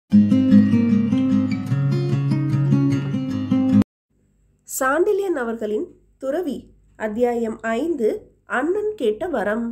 சாண்டில்யன் அவர்களின் துறவி அத்தியாயம் ஐந்து அண்ணன் கேட்ட வரம்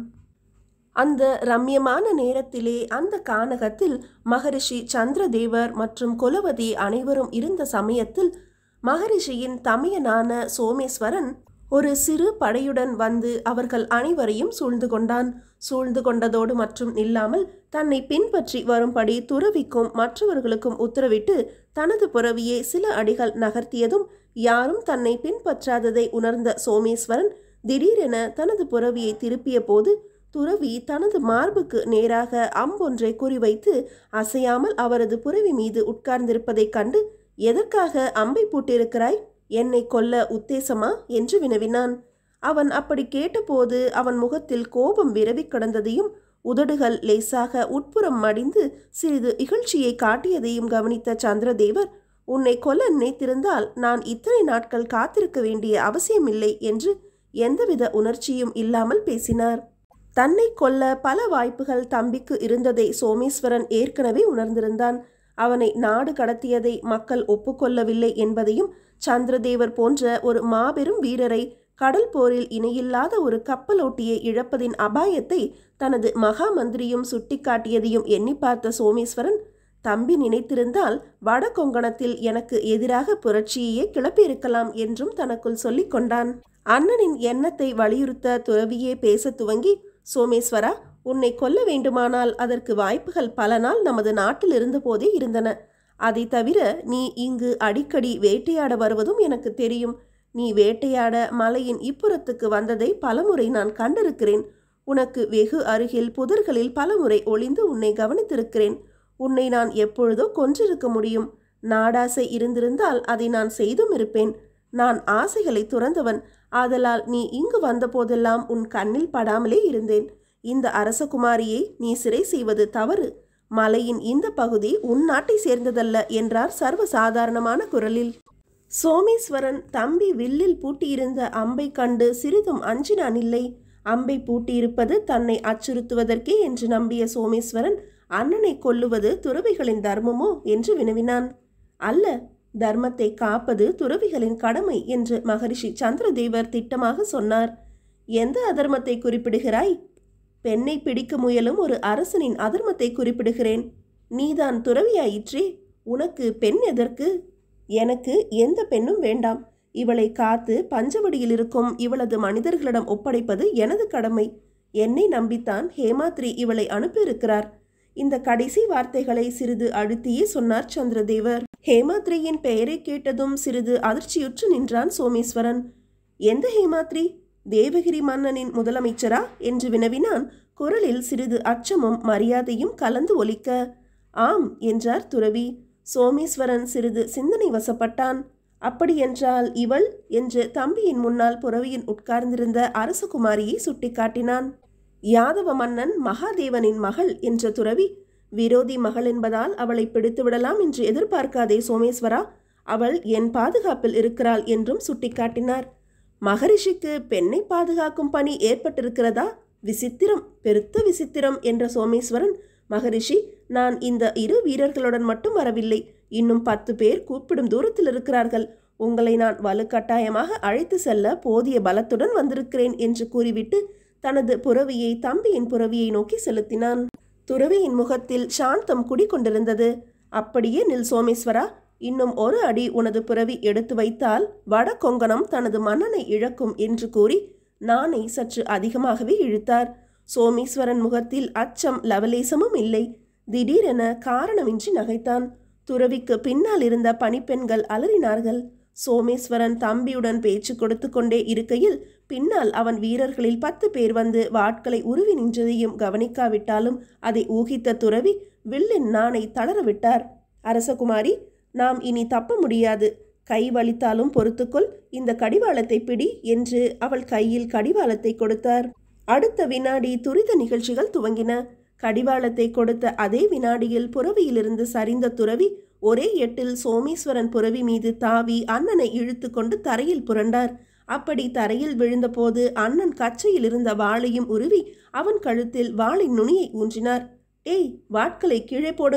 அந்த ரம்யமான நேரத்திலே அந்த கானகத்தில் மகரிஷி சந்திரதேவர் மற்றும் குலவதி அனைவரும் இருந்த சமயத்தில் மகரிஷியின் தமையனான சோமேஸ்வரன் ஒரு சிறு படையுடன் வந்து அவர்கள் அனைவரையும் சூழ்ந்து கொண்டான் சூழ்ந்து கொண்டதோடு மற்றும் இல்லாமல் தன்னை பின்பற்றி வரும்படி துறவிக்கும் மற்றவர்களுக்கும் உத்தரவிட்டு தனது புறவியை சில அடிகள் நகர்த்தியதும் யாரும் தன்னை பின்பற்றாததை உணர்ந்த சோமேஸ்வரன் திடீரென தனது புறவியை திருப்பிய போது துறவி தனது மார்புக்கு நேராக அம்பொன்றை குறிவைத்து அசையாமல் அவரது புறவி மீது உட்கார்ந்திருப்பதைக் கண்டு எதற்காக அம்பை பூட்டிருக்கிறாய் என்னை கொல்ல உத்தேசமா என்று வினவினான் அவன் அப்படி கேட்டபோது அவன் முகத்தில் கோபம் விரவி கிடந்ததையும் உதடுகள் லேசாக உட்புறம் மடிந்து சிறிது இகழ்ச்சியை காட்டியதையும் கவனித்த சந்திரதேவர் உன்னை கொல்ல நினைத்திருந்தால் நான் இத்தனை நாட்கள் காத்திருக்க வேண்டிய அவசியமில்லை என்று எந்தவித உணர்ச்சியும் இல்லாமல் பேசினார் தன்னை கொல்ல பல வாய்ப்புகள் தம்பிக்கு இருந்ததை சோமேஸ்வரன் ஏற்கனவே உணர்ந்திருந்தான் அவனை நாடு கடத்தியதை மக்கள் ஒப்புக்கொள்ளவில்லை என்பதையும் சந்திரதேவர் போன்ற ஒரு மாபெரும் வீரரை கடல் போரில் இணையில்லாத ஒரு கப்பலோட்டியை இழப்பதின் அபாயத்தை தனது மகா மந்திரியும் சுட்டிக்காட்டியதையும் எண்ணி பார்த்த சோமேஸ்வரன் தம்பி நினைத்திருந்தால் வட கொங்கணத்தில் எனக்கு எதிராக புரட்சியையே கிளப்பியிருக்கலாம் என்றும் தனக்குள் சொல்லிக் கொண்டான் அண்ணனின் எண்ணத்தை வலியுறுத்த துறவியே பேசத் துவங்கி சோமேஸ்வரா உன்னை கொல்ல வேண்டுமானால் அதற்கு வாய்ப்புகள் பல நாள் நமது நாட்டில் இருந்தபோதே இருந்தன அதை தவிர நீ இங்கு அடிக்கடி வேட்டையாட வருவதும் எனக்கு தெரியும் நீ வேட்டையாட மலையின் இப்புறத்துக்கு வந்ததை பலமுறை நான் கண்டிருக்கிறேன் உனக்கு வெகு அருகில் புதர்களில் பலமுறை ஒளிந்து உன்னை கவனித்திருக்கிறேன் உன்னை நான் எப்பொழுதோ கொன்றிருக்க முடியும் நாடாசை இருந்திருந்தால் அதை நான் செய்தும் இருப்பேன் நான் ஆசைகளை துறந்தவன் ஆதலால் நீ இங்கு வந்தபோதெல்லாம் உன் கண்ணில் படாமலே இருந்தேன் இந்த அரசகுமாரியை நீ சிறை செய்வது தவறு மலையின் இந்த பகுதி உன் நாட்டை சேர்ந்ததல்ல என்றார் சர்வசாதாரணமான குரலில் சோமேஸ்வரன் தம்பி வில்லில் பூட்டியிருந்த அம்பை கண்டு சிறிதும் அஞ்சினான் இல்லை அம்பை பூட்டியிருப்பது தன்னை அச்சுறுத்துவதற்கே என்று நம்பிய சோமேஸ்வரன் அண்ணனை கொல்லுவது துறவிகளின் தர்மமோ என்று வினவினான் அல்ல தர்மத்தை காப்பது துறவிகளின் கடமை என்று மகரிஷி சந்திரதேவர் திட்டமாக சொன்னார் எந்த அதர்மத்தை குறிப்பிடுகிறாய் பெண்ணை பிடிக்க முயலும் ஒரு அரசனின் அதர்மத்தை குறிப்பிடுகிறேன் நீதான் துறவியாயிற்றே உனக்கு பெண் எதற்கு எனக்கு எந்த பெண்ணும் வேண்டாம் இவளை காத்து பஞ்சவடியில் இருக்கும் இவளது மனிதர்களிடம் ஒப்படைப்பது எனது கடமை என்னை நம்பித்தான் ஹேமாத்ரி இவளை அனுப்பியிருக்கிறார் இந்த கடைசி வார்த்தைகளை சிறிது அழுத்தியே சொன்னார் சந்திரதேவர் ஹேமாத்ரியின் பெயரை கேட்டதும் சிறிது அதிர்ச்சியுற்று நின்றான் சோமேஸ்வரன் எந்த ஹேமாத்ரி தேவகிரி மன்னனின் முதலமைச்சரா என்று வினவினான் குரலில் சிறிது அச்சமும் மரியாதையும் கலந்து ஒலிக்க ஆம் என்றார் துறவி சோமேஸ்வரன் சிறிது சிந்தனை வசப்பட்டான் அப்படியென்றால் இவள் என்று தம்பியின் முன்னால் புறவியின் உட்கார்ந்திருந்த அரசகுமாரியை சுட்டிக்காட்டினான் யாதவ மன்னன் மகாதேவனின் மகள் என்ற துறவி விரோதி மகள் என்பதால் அவளை பிடித்து விடலாம் என்று எதிர்பார்க்காதே சோமேஸ்வரா அவள் என் பாதுகாப்பில் இருக்கிறாள் என்றும் சுட்டிக்காட்டினார் மகரிஷிக்கு பெண்ணை பாதுகாக்கும் பணி ஏற்பட்டிருக்கிறதா விசித்திரம் பெருத்த விசித்திரம் என்ற சோமேஸ்வரன் மகரிஷி நான் இந்த இரு வீரர்களுடன் மட்டும் வரவில்லை இன்னும் பத்து பேர் கூப்பிடும் தூரத்தில் இருக்கிறார்கள் உங்களை நான் வலுக்கட்டாயமாக அழைத்து செல்ல போதிய பலத்துடன் வந்திருக்கிறேன் என்று கூறிவிட்டு தனது புறவியை தம்பியின் புறவியை நோக்கி செலுத்தினான் துறவியின் முகத்தில் சாந்தம் குடிகொண்டிருந்தது அப்படியே நில் சோமேஸ்வரா இன்னும் ஒரு அடி உனது புறவி எடுத்து வைத்தால் வட கொங்கணம் தனது மன்னனை இழக்கும் என்று கூறி நானை சற்று அதிகமாகவே இழுத்தார் சோமேஸ்வரன் முகத்தில் அச்சம் லவலேசமும் இல்லை திடீரென காரணமின்றி நகைத்தான் துறவிக்கு பின்னால் இருந்த பணிப்பெண்கள் அலறினார்கள் சோமேஸ்வரன் தம்பியுடன் பேச்சு கொடுத்து கொண்டே இருக்கையில் பின்னால் அவன் வீரர்களில் பத்து பேர் வந்து வாட்களை உருவி நின்றதையும் கவனிக்காவிட்டாலும் அதை ஊகித்த துறவி வில்லின் நாணை தளரவிட்டார் அரசகுமாரி நாம் இனி தப்ப முடியாது கை வலித்தாலும் பொறுத்துக்கொள் இந்த கடிவாளத்தை பிடி என்று அவள் கையில் கடிவாளத்தை கொடுத்தார் அடுத்த வினாடி துரித நிகழ்ச்சிகள் துவங்கின கடிவாளத்தை கொடுத்த அதே வினாடியில் புறவியிலிருந்து சரிந்த துறவி ஒரே எட்டில் சோமேஸ்வரன் புறவி மீது தாவி அண்ணனை இழுத்து கொண்டு தரையில் புரண்டார் அப்படி தரையில் விழுந்தபோது அண்ணன் கச்சையில் இருந்த வாளையும் உருவி அவன் கழுத்தில் வாளின் நுனியை ஊன்றினார் ஏய் வாட்களை கீழே போடுங்கள்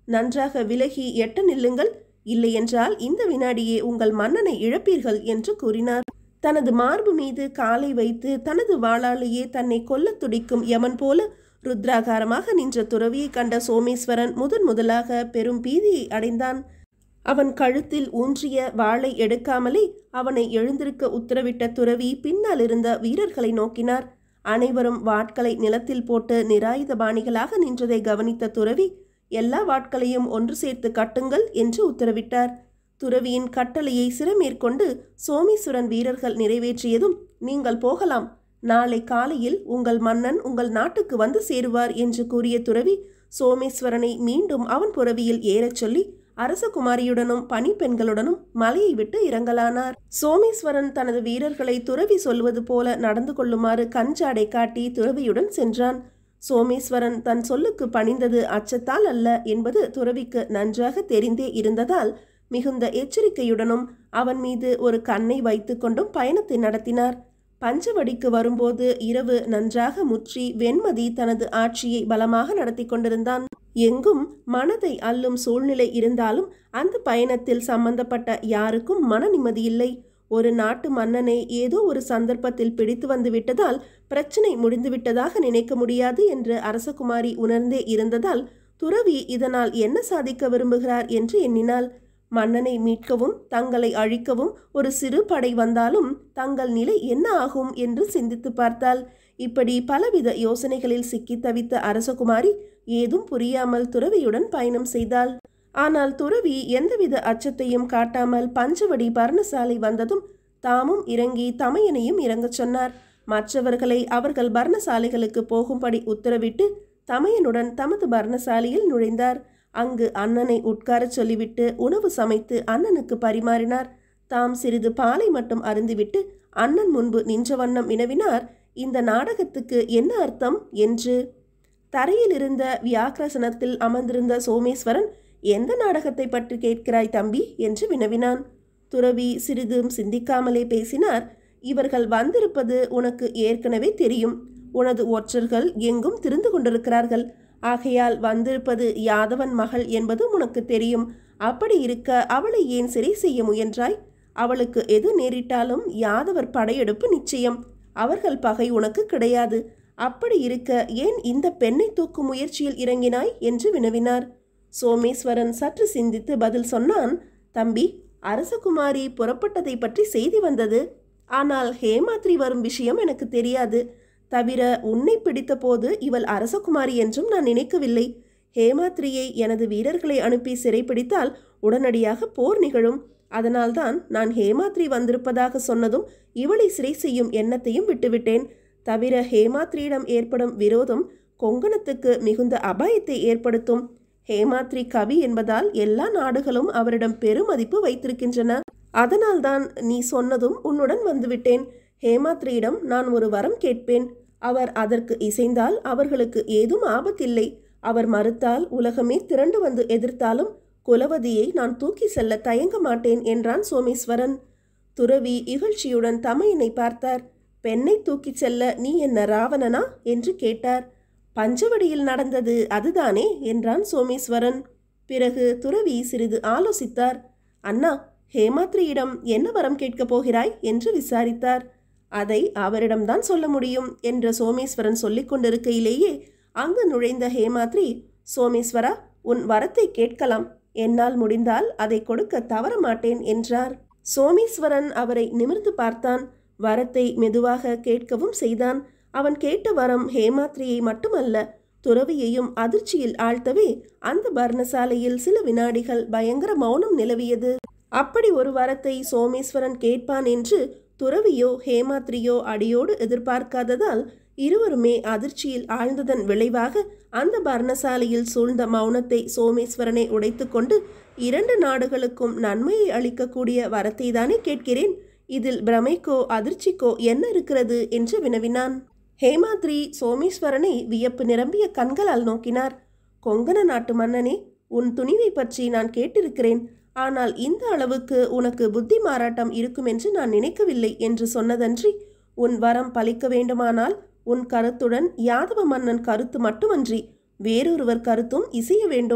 நன்றாக விலகி எட்ட நில்லுங்கள் இல்லையென்றால் இந்த வினாடியே உங்கள் மன்னனை இழப்பீர்கள் என்று கூறினார் தனது மார்பு மீது காலை வைத்து தனது வாளாலேயே தன்னை கொல்லத் துடிக்கும் யமன் போல ருத்ராகாரமாக நின்ற துறவியை கண்ட சோமேஸ்வரன் முதன் முதலாக பெரும் பீதியை அடைந்தான் அவன் கழுத்தில் ஊன்றிய வாளை எடுக்காமலே அவனை எழுந்திருக்க உத்தரவிட்ட துறவி பின்னால் இருந்த வீரர்களை நோக்கினார் அனைவரும் வாட்களை நிலத்தில் போட்டு நிராயுத பாணிகளாக நின்றதை கவனித்த துறவி எல்லா வாட்களையும் ஒன்று சேர்த்து கட்டுங்கள் என்று உத்தரவிட்டார் துறவியின் கட்டளையை சிறமேற்கொண்டு சோமேஸ்வரன் வீரர்கள் நிறைவேற்றியதும் நீங்கள் போகலாம் நாளை காலையில் உங்கள் மன்னன் உங்கள் நாட்டுக்கு வந்து சேருவார் என்று கூறிய துறவி சோமேஸ்வரனை மீண்டும் அவன் புறவியில் ஏறச் சொல்லி அரசகுமாரியுடனும் பணிப்பெண்களுடனும் மலையை விட்டு இறங்கலானார் சோமேஸ்வரன் தனது வீரர்களை துறவி சொல்வது போல நடந்து கொள்ளுமாறு கஞ்சாடை காட்டி துறவியுடன் சென்றான் சோமேஸ்வரன் தன் சொல்லுக்கு பணிந்தது அச்சத்தால் அல்ல என்பது துறவிக்கு நன்றாக தெரிந்தே இருந்ததால் மிகுந்த எச்சரிக்கையுடனும் அவன் மீது ஒரு கண்ணை வைத்துக்கொண்டும் பயணத்தை நடத்தினார் பஞ்சவடிக்கு வரும்போது இரவு நன்றாக முற்றி வெண்மதி தனது ஆட்சியை பலமாக நடத்தி கொண்டிருந்தான் எங்கும் மனதை அள்ளும் சூழ்நிலை இருந்தாலும் அந்த பயணத்தில் சம்பந்தப்பட்ட யாருக்கும் மன நிம்மதியில்லை ஒரு நாட்டு மன்னனை ஏதோ ஒரு சந்தர்ப்பத்தில் பிடித்து வந்து விட்டதால் பிரச்சனை முடிந்துவிட்டதாக நினைக்க முடியாது என்று அரசகுமாரி உணர்ந்தே இருந்ததால் துறவி இதனால் என்ன சாதிக்க விரும்புகிறார் என்று எண்ணினாள் மன்னனை மீட்கவும் தங்களை அழிக்கவும் ஒரு சிறு படை வந்தாலும் தங்கள் நிலை என்ன ஆகும் என்று சிந்தித்து பார்த்தாள் இப்படி பலவித யோசனைகளில் சிக்கி தவித்த அரசகுமாரி ஏதும் புரியாமல் துறவியுடன் பயணம் செய்தாள் ஆனால் துறவி எந்தவித அச்சத்தையும் காட்டாமல் பஞ்சவடி பர்ணசாலை வந்ததும் தாமும் இறங்கி தமையனையும் இறங்கச் சொன்னார் மற்றவர்களை அவர்கள் பர்ணசாலைகளுக்கு போகும்படி உத்தரவிட்டு தமையனுடன் தமது பர்ணசாலையில் நுழைந்தார் அங்கு அண்ணனை உட்காரச் சொல்லிவிட்டு உணவு சமைத்து அண்ணனுக்கு பரிமாறினார் தாம் சிறிது பாலை மட்டும் அருந்திவிட்டு அண்ணன் முன்பு நின்ற வண்ணம் வினவினார் இந்த நாடகத்துக்கு என்ன அர்த்தம் என்று தரையில் இருந்த வியாக்கிரசனத்தில் அமர்ந்திருந்த சோமேஸ்வரன் எந்த நாடகத்தை பற்றி கேட்கிறாய் தம்பி என்று வினவினான் துறவி சிறிதும் சிந்திக்காமலே பேசினார் இவர்கள் வந்திருப்பது உனக்கு ஏற்கனவே தெரியும் உனது ஒற்றர்கள் எங்கும் திரிந்து கொண்டிருக்கிறார்கள் ஆகையால் வந்திருப்பது யாதவன் மகள் என்பது உனக்கு தெரியும் அப்படி இருக்க அவளை ஏன் சிறை செய்ய முயன்றாய் அவளுக்கு எது நேரிட்டாலும் யாதவர் படையெடுப்பு நிச்சயம் அவர்கள் பகை உனக்கு கிடையாது அப்படி இருக்க ஏன் இந்த பெண்ணை தூக்கும் முயற்சியில் இறங்கினாய் என்று வினவினார் சோமேஸ்வரன் சற்று சிந்தித்து பதில் சொன்னான் தம்பி அரசகுமாரி புறப்பட்டதை பற்றி செய்தி வந்தது ஆனால் ஹேமாத்ரி வரும் விஷயம் எனக்கு தெரியாது தவிர உன்னை பிடித்தபோது இவள் அரசகுமாரி என்றும் நான் நினைக்கவில்லை ஹேமாத்ரியை எனது வீரர்களை அனுப்பி சிறைப்பிடித்தால் உடனடியாக போர் நிகழும் அதனால்தான் நான் ஹேமாத்ரி வந்திருப்பதாக சொன்னதும் இவளை சிறை செய்யும் எண்ணத்தையும் விட்டுவிட்டேன் தவிர ஹேமாத்ரியிடம் ஏற்படும் விரோதம் கொங்கணத்துக்கு மிகுந்த அபாயத்தை ஏற்படுத்தும் ஹேமாத்ரி கவி என்பதால் எல்லா நாடுகளும் அவரிடம் பெருமதிப்பு வைத்திருக்கின்றன அதனால்தான் நீ சொன்னதும் உன்னுடன் வந்துவிட்டேன் ஹேமாத்ரியிடம் நான் ஒரு வரம் கேட்பேன் அவர் அதற்கு இசைந்தால் அவர்களுக்கு ஏதும் ஆபத்தில்லை அவர் மறுத்தால் உலகமே திரண்டு வந்து எதிர்த்தாலும் குலவதியை நான் தூக்கி செல்ல தயங்க மாட்டேன் என்றான் சோமேஸ்வரன் துறவி இகழ்ச்சியுடன் தமையனை பார்த்தார் பெண்ணை தூக்கிச் செல்ல நீ என்ன ராவணனா என்று கேட்டார் பஞ்சவடியில் நடந்தது அதுதானே என்றான் சோமேஸ்வரன் பிறகு துறவி சிறிது ஆலோசித்தார் அண்ணா ஹேமாத்ரியிடம் என்ன வரம் கேட்கப் போகிறாய் என்று விசாரித்தார் அதை அவரிடம்தான் சொல்ல முடியும் என்ற சோமேஸ்வரன் சொல்லிக் கொண்டிருக்கையிலேயே அங்கு நுழைந்த ஹேமாத்ரி சோமேஸ்வரா உன் வரத்தை கேட்கலாம் என்னால் முடிந்தால் அதை கொடுக்க தவற மாட்டேன் என்றார் சோமேஸ்வரன் அவரை நிமிர்ந்து பார்த்தான் வரத்தை மெதுவாக கேட்கவும் செய்தான் அவன் கேட்ட வரம் ஹேமாத்ரியை மட்டுமல்ல துறவியையும் அதிர்ச்சியில் ஆழ்த்தவே அந்த பர்ணசாலையில் சில வினாடிகள் பயங்கர மௌனம் நிலவியது அப்படி ஒரு வரத்தை சோமேஸ்வரன் கேட்பான் என்று துறவியோ ஹேமாத்ரியோ அடியோடு எதிர்பார்க்காததால் இருவருமே அதிர்ச்சியில் ஆழ்ந்ததன் விளைவாக அந்த பர்ணசாலையில் சூழ்ந்த மௌனத்தை சோமேஸ்வரனை உடைத்துக்கொண்டு இரண்டு நாடுகளுக்கும் நன்மையை அளிக்கக்கூடிய வரத்தை தானே கேட்கிறேன் இதில் பிரமைக்கோ அதிர்ச்சிக்கோ என்ன இருக்கிறது என்று வினவினான் ஹேமாத்ரி சோமேஸ்வரனை வியப்பு நிரம்பிய கண்களால் நோக்கினார் கொங்கண நாட்டு மன்னனே உன் துணிவை பற்றி நான் கேட்டிருக்கிறேன் ஆனால் இந்த அளவுக்கு உனக்கு புத்தி மாறாட்டம் இருக்கும் என்று நான் நினைக்கவில்லை என்று சொன்னதன்றி உன் வரம் பலிக்க வேண்டுமானால் உன் கருத்துடன் யாதவ மன்னன் கருத்து மட்டுமன்றி வேறொருவர் கருத்தும் இசைய வேண்டும்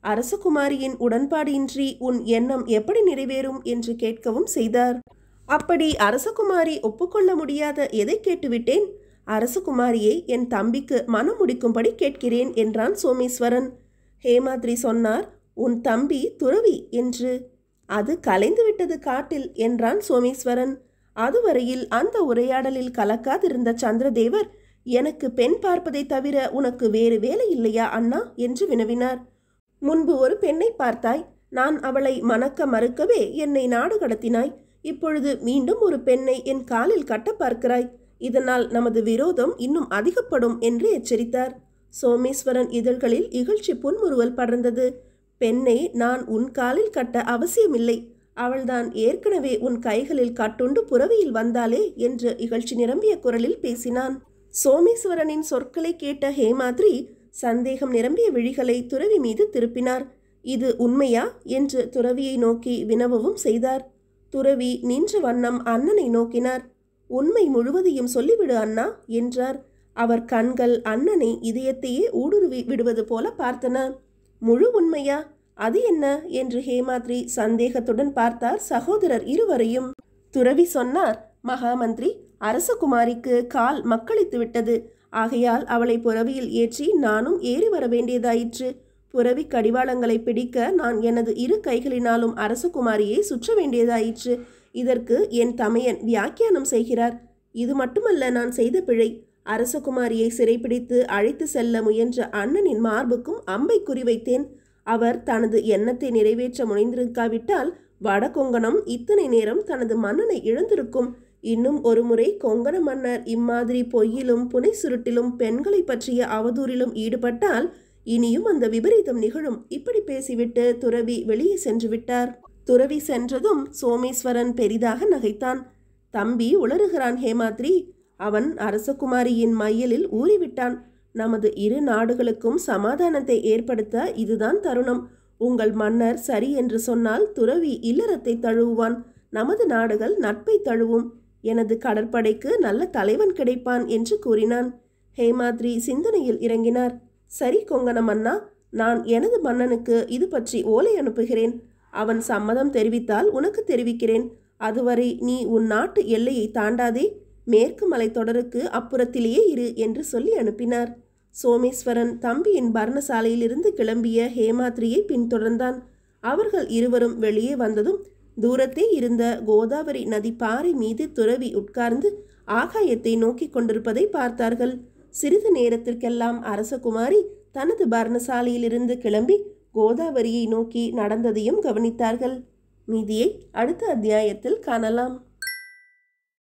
அரசகுமாரியின் உடன்பாடின்றி உன் எண்ணம் எப்படி நிறைவேறும் என்று கேட்கவும் செய்தார் அப்படி அரசகுமாரி ஒப்புக்கொள்ள முடியாத எதை கேட்டுவிட்டேன் அரசகுமாரியை என் தம்பிக்கு மனம் முடிக்கும்படி கேட்கிறேன் என்றான் சோமேஸ்வரன் ஹேமாத்ரி சொன்னார் உன் தம்பி துறவி என்று அது கலைந்து விட்டது காட்டில் என்றான் சோமேஸ்வரன் அதுவரையில் அந்த உரையாடலில் கலக்காதிருந்த சந்திரதேவர் எனக்கு பெண் பார்ப்பதை தவிர உனக்கு வேறு வேலை இல்லையா அண்ணா என்று வினவினார் முன்பு ஒரு பெண்ணை பார்த்தாய் நான் அவளை மணக்க மறுக்கவே என்னை நாடு கடத்தினாய் இப்பொழுது மீண்டும் ஒரு பெண்ணை என் காலில் கட்ட பார்க்கிறாய் இதனால் நமது விரோதம் இன்னும் அதிகப்படும் என்று எச்சரித்தார் சோமேஸ்வரன் இதழ்களில் இகழ்ச்சி புன்முறுவல் படர்ந்தது பெண்ணை நான் உன் காலில் கட்ட அவசியமில்லை அவள்தான் ஏற்கனவே உன் கைகளில் கட்டுண்டு புறவியில் வந்தாளே என்று இகழ்ச்சி நிரம்பிய குரலில் பேசினான் சோமேஸ்வரனின் சொற்களை கேட்ட ஹேமாத்ரி சந்தேகம் நிரம்பிய விழிகளை துறவி மீது திருப்பினார் இது உண்மையா என்று துறவியை நோக்கி வினவவும் செய்தார் துறவி நின்ற வண்ணம் அண்ணனை நோக்கினார் உண்மை முழுவதையும் சொல்லிவிடு அண்ணா என்றார் அவர் கண்கள் அண்ணனை இதயத்தையே ஊடுருவி விடுவது போல பார்த்தன முழு உண்மையா அது என்ன என்று ஹேமாத்ரி சந்தேகத்துடன் பார்த்தார் சகோதரர் இருவரையும் துறவி சொன்னார் மகாமந்திரி அரசகுமாரிக்கு கால் மக்களித்து விட்டது ஆகையால் அவளை புறவியில் ஏற்றி நானும் ஏறி வர வேண்டியதாயிற்று புறவி கடிவாளங்களை பிடிக்க நான் எனது இரு கைகளினாலும் அரசகுமாரியை சுற்ற வேண்டியதாயிற்று இதற்கு என் தமையன் வியாக்கியானம் செய்கிறார் இது மட்டுமல்ல நான் செய்த பிழை அரசகுமாரியை சிறைப்பிடித்து அழைத்து செல்ல முயன்ற அண்ணனின் மார்புக்கும் அம்பை குறிவைத்தேன் அவர் தனது எண்ணத்தை நிறைவேற்ற முனைந்திருக்காவிட்டால் வடகொங்கணம் இத்தனை நேரம் தனது மன்னனை இழந்திருக்கும் இன்னும் ஒருமுறை கொங்கண மன்னர் இம்மாதிரி பொய்யிலும் புனை சுருட்டிலும் பெண்களை பற்றிய அவதூறிலும் ஈடுபட்டால் இனியும் அந்த விபரீதம் நிகழும் இப்படி பேசிவிட்டு துறவி வெளியே சென்று விட்டார் துறவி சென்றதும் சோமேஸ்வரன் பெரிதாக நகைத்தான் தம்பி உளறுகிறான் ஹேமாத்ரி அவன் அரசகுமாரியின் மையலில் ஊறிவிட்டான் நமது இரு நாடுகளுக்கும் சமாதானத்தை ஏற்படுத்த இதுதான் தருணம் உங்கள் மன்னர் சரி என்று சொன்னால் துறவி இல்லறத்தை தழுவுவான் நமது நாடுகள் நட்பை தழுவும் எனது கடற்படைக்கு நல்ல தலைவன் கிடைப்பான் என்று கூறினான் ஹேமாத்ரி சிந்தனையில் இறங்கினார் சரி கொங்கண மன்னா நான் எனது மன்னனுக்கு இது பற்றி ஓலை அனுப்புகிறேன் அவன் சம்மதம் தெரிவித்தால் உனக்கு தெரிவிக்கிறேன் அதுவரை நீ உன் நாட்டு எல்லையை தாண்டாதே மேற்கு மலைத்தொடருக்கு அப்புறத்திலேயே இரு என்று சொல்லி அனுப்பினார் சோமேஸ்வரன் தம்பியின் பர்ணசாலையிலிருந்து கிளம்பிய ஹேமாத்ரியை பின்தொடர்ந்தான் அவர்கள் இருவரும் வெளியே வந்ததும் தூரத்தே இருந்த கோதாவரி நதி பாறை மீது துறவி உட்கார்ந்து ஆகாயத்தை நோக்கிக் கொண்டிருப்பதை பார்த்தார்கள் சிறிது நேரத்திற்கெல்லாம் அரசகுமாரி தனது பர்ணசாலையிலிருந்து கிளம்பி கோதாவரியை நோக்கி நடந்ததையும் கவனித்தார்கள் மீதியை அடுத்த அத்தியாயத்தில் காணலாம்